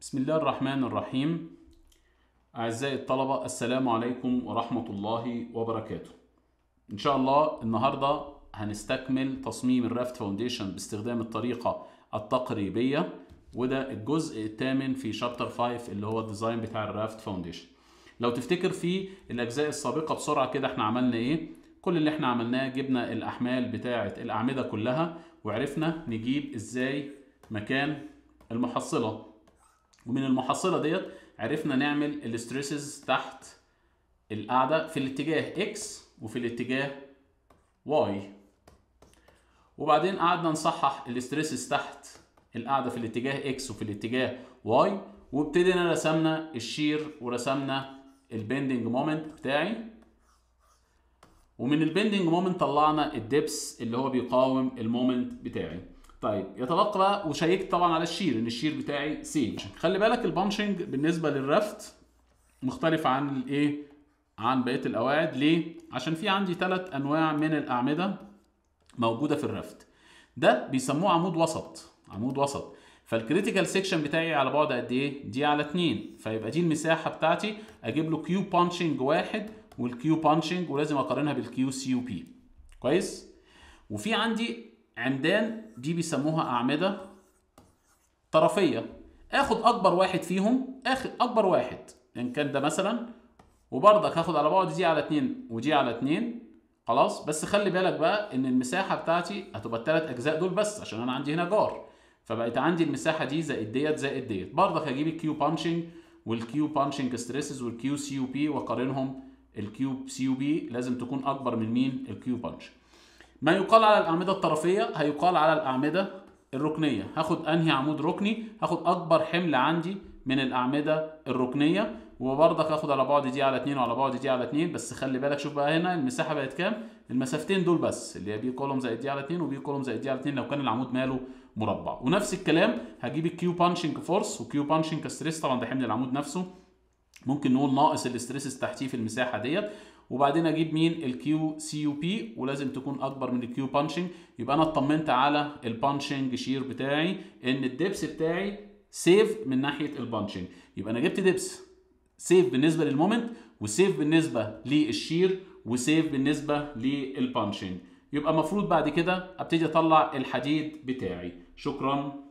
بسم الله الرحمن الرحيم أعزائي الطلبة السلام عليكم ورحمة الله وبركاته إن شاء الله النهاردة هنستكمل تصميم الرافت فاونديشن باستخدام الطريقة التقريبية وده الجزء الثامن في شابتر 5 اللي هو الديزاين بتاع الرافت فاونديشن لو تفتكر في الأجزاء السابقة بسرعة كده احنا عملنا إيه كل اللي احنا عملناه جبنا الأحمال بتاعة الأعمدة كلها وعرفنا نجيب إزاي مكان المحصلة ومن المحصله ديت عرفنا نعمل الاستريسز تحت القاعده في الاتجاه x وفي الاتجاه y وبعدين قعدنا نصحح الاستريسز تحت القاعده في الاتجاه x وفي الاتجاه y وابتدينا رسمنا الشير ورسمنا البندنج مومنت بتاعي ومن البندنج مومنت طلعنا الدبس اللي هو بيقاوم المومنت بتاعي طيب يتبقى بقى وشيكت طبعا على الشير ان الشير بتاعي سي خلي بالك البانشنج بالنسبه للرفت مختلف عن الايه عن بقيه القواعد ليه عشان في عندي ثلاث انواع من الاعمده موجوده في الرفت ده بيسموه عمود وسط عمود وسط فالكريتيكال سيكشن بتاعي على بعد قد ايه دي على 2 فيبقى دي المساحه بتاعتي اجيب له كيو بانشنج واحد والكيو بانشنج ولازم اقارنها بالكيو سي يو بي كويس وفي عندي عمدان دي بيسموها أعمدة طرفية آخد أكبر واحد فيهم آخد أكبر واحد إن يعني كان ده مثلا وبرضك هاخد على بعد دي على اتنين ودي على اتنين خلاص بس خلي بالك بقى إن المساحة بتاعتي هتبقى التلات أجزاء دول بس عشان أنا عندي هنا جار فبقيت عندي المساحة دي زائد ديت زائد ديت برضك هجيب الكيو بانشنج والكيو بانشنج ستريسز والكيو سي يو بي واقارنهم الكيو سي يو بي لازم تكون أكبر من مين الكيو بانشنج ما يقال على الأعمدة الطرفية هيقال على الأعمدة الركنية هاخد أنهي عمود ركني هاخد أكبر حمل عندي من الأعمدة الركنية وبرضك هاخد على بعد دي على 2 وعلى بعد دي على 2 بس خلي بالك شوف بقى هنا المساحة بقت كام المسافتين دول بس اللي هي بي كولوم زائد دي على 2 وبي كولوم زائد دي على 2 لو كان العمود ماله مربع ونفس الكلام هجيب الكيو بانشنج فورس وكيو بانشنج ستريس طبعا ده حمل العمود نفسه ممكن نقول ناقص الاستريسز تحتيه في المساحة ديت وبعدين اجيب مين الكيو سي يو بي ولازم تكون اكبر من الكيو بانشنج يبقى انا اطمنت على البانشنج شير بتاعي ان الدبس بتاعي سيف من ناحيه البانشنج يبقى انا جبت دبس سيف بالنسبه للمومنت وسيف بالنسبه للشير وسيف بالنسبه للبانشنج يبقى المفروض بعد كده ابتدي اطلع الحديد بتاعي شكرا